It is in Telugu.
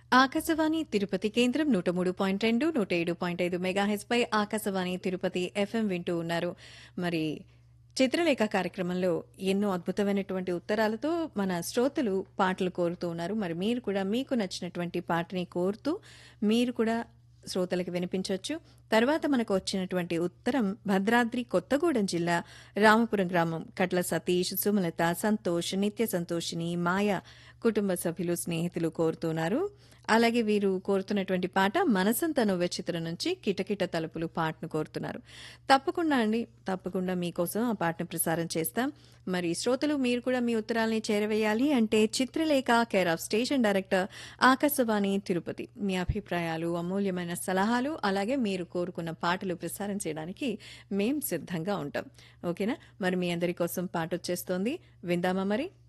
ఆకాశవాణి తిరుపతి కేంద్రం నూట మూడు పాయింట్ రెండు నూట ఏడు పాయింట్ ఐదు మెగాహెచ్పై ఆకాశవాణి తిరుపతి ఎఫ్ఎం వింటూ ఉన్నారు మరి చిత్రలేఖ కార్యక్రమంలో ఎన్నో అద్భుతమైనటువంటి ఉత్తరాలతో మన శ్రోతలు పాటలు కోరుతూ ఉన్నారు మరి మీరు కూడా మీకు నచ్చినటువంటి పాటని కోరుతూ మీరు కూడా శ్రోతలకు వినిపించవచ్చు తర్వాత మనకు వచ్చినటువంటి ఉత్తరం భద్రాద్రి కొత్తగూడెం జిల్లా రామపురం గ్రామం కట్ల సతీష్ సుమలత సంతోష్ నిత్య సంతోషిని మాయ కుటుంబ సభ్యులు స్నేహితులు కోరుతున్నారు అలాగే వీరు కోరుతున్నటువంటి పాట మనసంత నువ్వే చిత్రం నుంచి కిటకిట తలుపులు పాటను కోరుతున్నారు తప్పకుండా అండి తప్పకుండా మీకోసం ఆ పాటను ప్రసారం చేస్తాం మరి శ్రోతలు మీరు కూడా మీ ఉత్తరాలని చేరవేయాలి అంటే Chitralekha care of station director Akashvani Tirupati మీ అభిప్రాయాలు అమూల్యమైన సలహాలు అలాగే మీరు కోరుకున్న పాటలు ప్రసారం చేయడానికి మేం సిద్ధంగా ఉంటాం ఓకేనా మరి మీ అందరి కోసం పాట వచ్చేస్తోంది విందామా మరి